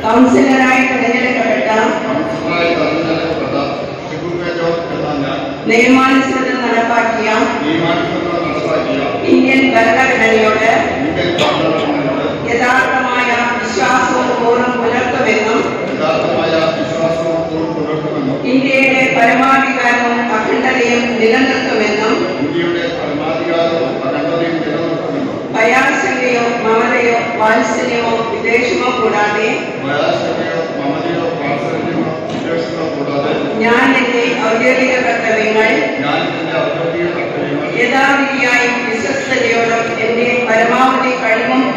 കൗൺസിലറായി തിരഞ്ഞെടുക്കപ്പെട്ട കൗൺസിലറായി തെരഞ്ഞെടുക്കപ്പെട്ട Shibu K George എന്ന ഞാൻ നിയമാനുസൃതം നടപ്പാക്കിയ നിയമാനുസൃതം നടപ്പാക്കിയ ഇന്ത്യൻ ഭരണഘടനയോട് ഇന്ത്യൻ ഭരണഘടനയോട് യഥാർത്ഥമായ വിശ്വാസവും പൂർവ്വം പുലർത്തുമെന്നും യഥാർത്ഥമായ വിശ്വാസവും പൂർവ്വം പുലർത്തുമെന്നും ഇന്ത്യയുടെ പരമാധികാരവും അഖണ്ഡതയും നിലനിർത്തുമെന്നും ഇന്ത്യയുടെ പരമാധികാരവും അഖണ്ഡതയും നിലനിർത്തുമെന്നും ഭയാശങ്കയോ മമതയോ വാത്സല്യമോ വിദ്വേഷമോ കൂടാതെ പ്രയാസമയോ മമതയോ വാത്സല്യമോ വിദ്വേഷമോ കൂടാതെ ഞാൻ എന്റെ ഔദ്യോഗിക കർത്തവ്യങ്ങൾ ഞാൻ എന്റെ ഔദ്യോഗിക കർത്തവ്യങ്ങൾ യഥാവിധിയായും വിശ്വസ്തയോടും എന്റെ പരമാവധി കഴിവും